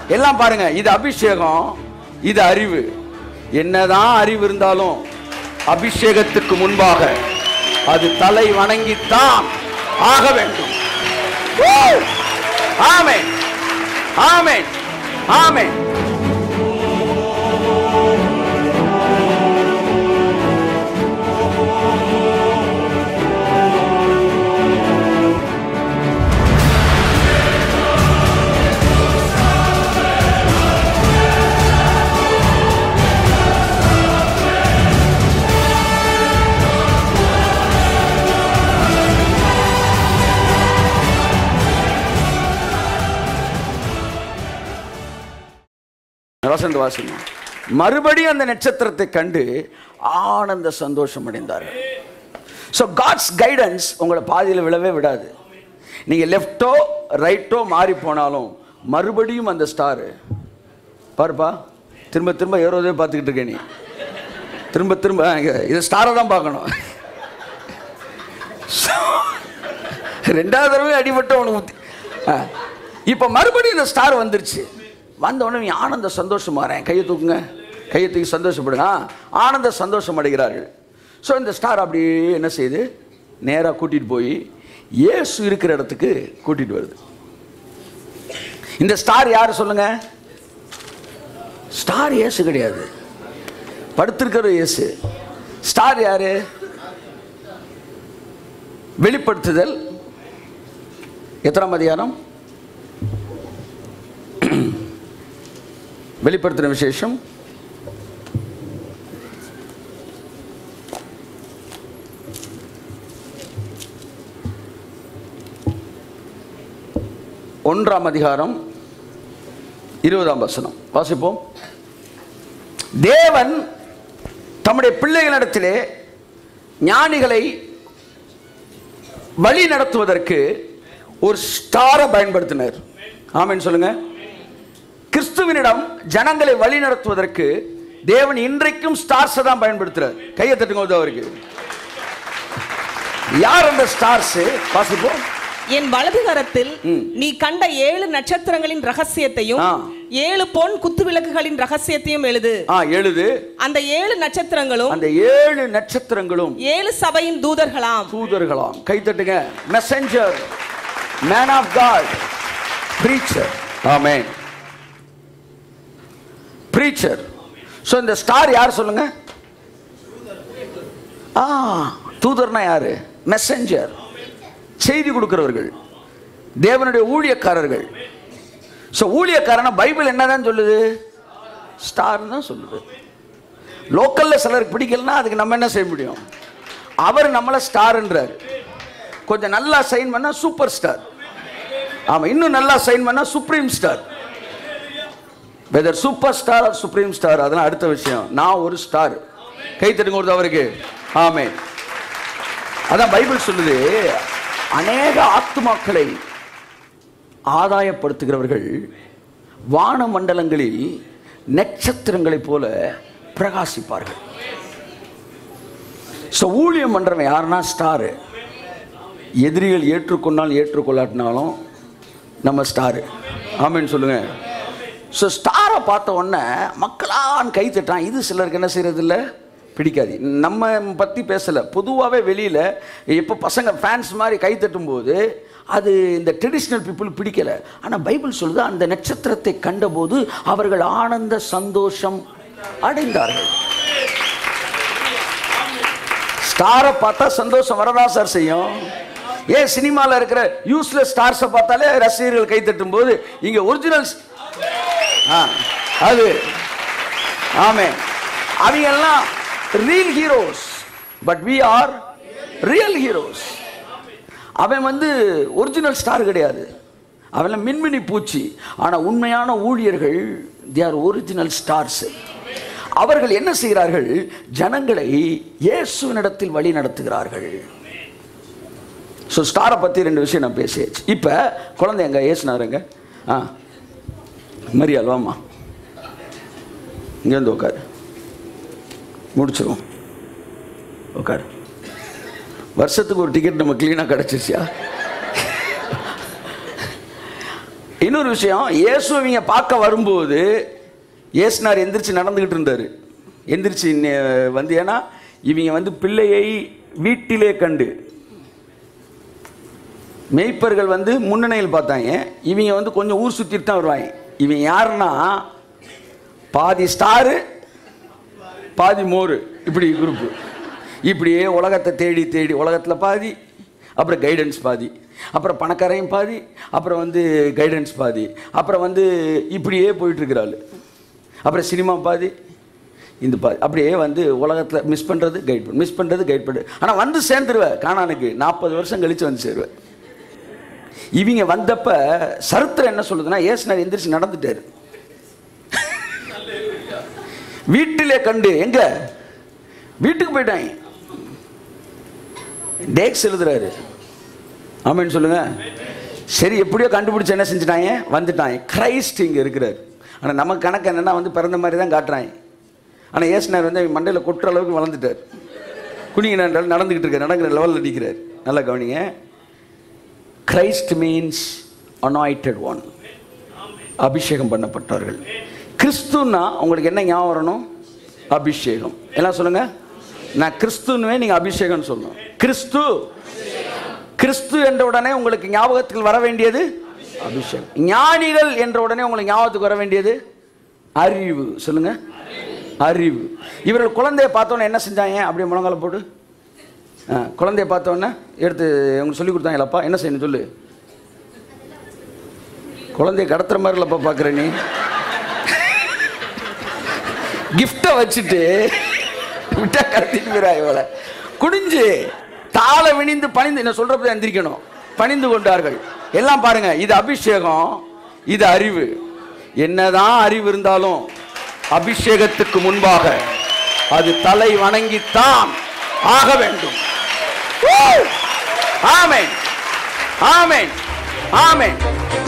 எல்லாம் பாருங்க இது அபிஷேகம் இது அறிவு என்னதான் அறிவு இருந்தாலும் அபிஷேகத்துக்கு முன்பாக அது தலை வணங்கித்தான் ஆக வேண்டும் Woo! ஆமென் ஆமென் ஆமென் வசந்த வாசிங்க மறுபடியும் அந்த நட்சத்திரத்தை கண்டு ஆனந்த சந்தோஷம் அடைந்தார்கள் ஸோ காட்ஸ் கைடன்ஸ் உங்களை பாதியில் விழவே விடாது நீங்கள் லெஃப்ட்டோ ரைட்டோ மாறி போனாலும் மறுபடியும் அந்த ஸ்டாரு பாருப்பா திரும்ப திரும்ப ஏறோதே பார்த்துக்கிட்டு இருக்க நீ திரும்ப திரும்ப இங்க, இது ஸ்டாரை தான் பார்க்கணும் ரெண்டாவது தடவை அடிபட்ட உனக்கு புத்தி- ஆ. இப்போ மறுபடியும் இந்த ஸ்டார் வந்துருச்சு வந்த உடனே நீ ஆனந்த சந்தோஷம் மாறேன் கையை தூக்குங்க கையை தூக்கி சந்தோஷப்படுங்க ஆ, ஆனந்த சந்தோஷம் அடைகிறார்கள் ஸோ இந்த ஸ்டார் அப்படியே என்ன செய்யுது நேராக கூட்டிகிட்டு போய் இயேசு இருக்கிற இடத்துக்கு கூட்டிகிட்டு வருது இந்த ஸ்டார் யார் சொல்லுங்க ஸ்டார் இயேசு கிடையாது படுத்திருக்கிற இயேசு ஸ்டார் யாரு வெளிப்படுத்துதல் எத்தனாம் அதிகாரம் வெளிப்படுத்தின விசேஷம் ஒன்றாம் அதிகாரம் இருபதாம் வசனம் வாசிப்போம் தேவன் தம்முடைய பிள்ளைகளிடத்திலே ஞானிகளை வழி நடத்துவதற்கு ஒரு ஸ்டாரை பயன்படுத்தினார் ஆமென் சொல்லுங்க கிறிஸ்துவனிடம் ஜனங்களை வழி நடத்துவதற்கு தேவன் இன்றைக்கும் ஸ்டார்ஸை தான் பயன்படுத்துறார் கையை தட்டுங்க உதவ அவருக்கு யார் அந்த ஸ்டார்ஸ் வாசிப்போம் என் வலது கரத்தில் ம். நீ கண்ட ஏழு நட்சத்திரங்களின் ரகசியத்தையும் ஆ. ஏழு பொன் குத்து விளக்குகளின் ரகசியத்தையும் எழுது ஆ எழுது அந்த ஏழு நட்சத்திரங்களும் அந்த ஏழு நட்சத்திரங்களும் ஏழு சபையின் தூதர்களாம் தூதர்களாம் கை தட்டுங்க messenger man of God preacher amen preacher so இந்த ஸ்டார் யார் சொல்லுங்க ஆ தூதர்னா யாரு மெசஞ்சர் செய்தி கொடுக்கிறவர்கள் தேவனுடைய ஊழியக்காரர்கள் ஸோ ஊழியக்காரனா பைபிள் என்னதான் சொல்லுது ஸ்டார் தான் சொல்லுது லோக்கல்ல சிலருக்கு பிடிக்கலனா அதுக்கு நம்ம என்ன செய்ய முடியும் அவர் நம்மளை ஸ்டார்ன்றார் கொஞ்சம் நல்லா சைன் பண்ணா சூப்பர் ஸ்டார் ஆமா இன்னும் நல்லா சைன் பண்ணா supreme star whether super star or supreme star அதெல்லாம் அடுத்த விஷயம் நான் ஒரு ஸ்டார் கை தட்டுங்க ஒரு அவருக்கு ஆமே அதான் பைபிள் சொல்லுது அநேக ஆத்துமாக்களை ஆதாயப்படுத்துகிறவர்கள் வான மண்டலங்களில் நட்சத்திரங்களைப் போல பிரகாசிப்பார்கள் ஸோ ஊழியம் பண்ணுறவன் யாருன்னா ஸ்டாரு எதிரிகள் ஏற்றுக்கொண்டாலும் ஏற்றுக்கொள்ளாட்டினாலும் நம்ம ஸ்டாரு ஆமென்னு சொல்லுங்க ஸோ ஸ்டாரை பார்த்த உடனே மக்களான் கை தட்டான் இது சிலருக்கு என்ன செய்யறது இல்ல பிடிக்காது நம்ம பற்றி பேசலை பொதுவாகவே வெளியில் இப்போ பசங்க ஃபேன்ஸ் மாதிரி கை தட்டும்போது அது இந்த ட்ரெடிஷ்னல் பீப்புள் பிடிக்கல ஆனால் பைபிள் சொல்லுது அந்த நட்சத்திரத்தை கண்டபோது அவர்கள் ஆனந்த சந்தோஷம் அடைந்தார்கள் ஸ்டாரை பார்த்தா சந்தோஷம் வரதா சார் செய்யும் ஏன் சினிமாவில் இருக்கிற யூஸ்லெஸ் ஸ்டார்ஸை பார்த்தாலே ரசிகர்கள் கை தட்டும் போது இங்கே ஒரிஜினல் ஆ அது ஆமே அவங்க எல்லாம் real heroes but we are real heroes அவன் வந்து ஒரிஜினல் ஸ்டார் கிடையாது அவன் மின்மினி பூச்சி ஆனால் உண்மையான ஊழியர்கள் தி ஆர் ஒரிஜினல் ஸ்டார்ஸ் அவர்கள் என்ன செய்கிறார்கள் ஜனங்களை இயேசுவினிடத்தில் வழி நடத்துகிறார்கள் ஸோ ஸ்டாரை பற்றி ரெண்டு விஷயம் நான் பேசியாச்சு இப்போ குழந்தை எங்க ஏசுனாருங்க ஆ மரியாள் வாம்மா இங்கே வந்து உட்காரு முடிச்சிருவோம் உட்காரு வருஷத்துக்கு ஒரு டிக்கெட் நம்ம க்ளீனாக கிடச்சிருச்சியா இன்னொரு விஷயம் இயேசு இவங்க பார்க்க வரும்போது இயேசுனார் எந்திரிச்சு நடந்துக்கிட்டு இருந்தார் எந்திரிச்சு நே- வந்து ஏன்னா இவங்க வந்து பிள்ளையை வீட்டிலே கண்டு மெய்ப்பர்கள் வந்து முன்னணியில் பார்த்தாங்க இவங்க வந்து கொஞ்சம் ஊர் சுற்றிட்டு தான் வருவாங்க இவன் யாருன்னா பாதி ஸ்டாரு பாதி மோர் இப்படி குரூப்பு இப்படியே உலகத்தை தேடி தேடி உலகத்தில் பாதி அப்புறம் கைடன்ஸ் பாதி அப்புறம் பணக்காரையும் பாதி அப்புறம் வந்து கைடன்ஸ் பாதி அப்புறம் வந்து இப்படியே போயிட்டுருக்கிறாள் அப்புறம் சினிமா பாதி இந்த பாதி அப்படியே வந்து உலகத்தில் மிஸ் பண்ணுறது கைட் பண்ணு மிஸ் பண்ணுறது கைட் பண்ணு ஆனால் வந்து சேர்ந்துருவேன் காணானுக்கு நாற்பது வருஷம் கழித்து வந்து சேருவேன் இவங்க வந்தப்ப சரித்திரம் என்ன சொல்லுதுன்னா ஏசுனர் எந்திரிச்சு நடந்துட்டாரு வீட்டிலே கண்டு எங்க வீட்டுக்கு போயிட்டாங்க டேக்ஸ் எழுதுறாரு ஆமென்னு சொல்லுங்க சரி எப்படியோ கண்டுபிடிச்சு என்ன செஞ்சுட்டாங்க வந்துட்டாங்க கிரைஸ்ட் இங்கே இருக்கிறார் ஆனால் நமக்கு கணக்கு என்னன்னா வந்து பிறந்த மாதிரி தான் காட்டுறாங்க ஆனால் ஏசுனார் வந்து மண்டையில் கொட்டுற அளவுக்கு வளர்ந்துட்டார் குனிங்க நடந்துக்கிட்டு இருக்கார் நடக்கிற லெவலில் நிற்கிறார் நல்லா கவனிங்க கிரைஸ்ட் மீன்ஸ் அனாய்டட் ஒன் அபிஷேகம் பண்ணப்பட்டவர்கள் கிறிஸ்துன்னா உங்களுக்கு என்ன ஞாபகம் வரணும் அபிஷேகம் எல்லாம் சொல்லுங்க நான் கிறிஸ்துன்னுவே நீங்க அபிஷேகம் சொல்லணும் கிறிஸ்து கிறிஸ்து என்ற உடனே உங்களுக்கு ஞாபகத்தில் வர வேண்டியது அபிஷேகம் ஞானிகள் என்ற உடனே உங்களுக்கு ஞாபகத்துக்கு வர வேண்டியது அறிவு சொல்லுங்க அறிவு இவர்கள் குழந்தைய பார்த்தோன்னே என்ன செஞ்சாங்க அப்படியே முழங்கால போட்டு ஆ, குழந்தைய பார்த்தோன்னே எடுத்து உங்களுக்கு சொல்லி கொடுத்தாங்களப்பா என்ன செய்யணும் சொல்லு குழந்தைய கடத்துற மாதிரி இல்லப்பா பார்க்குற நீ கிஃப்டை வச்சுட்டு விட்டா கடத்திட்டு போயிடா இவளை குடிஞ்சு தாள விணிந்து பணிந்து என்ன சொல்றப்ப எந்திரிக்கணும் பணிந்து கொண்டார்கள் எல்லாம் பாருங்க இது அபிஷேகம் இது அறிவு என்னதான் அறிவு இருந்தாலும் அபிஷேகத்துக்கு முன்பாக அது தலை வணங்கித்தான் ஆக வேண்டும் ஆமென் ஆமென் ஆமென்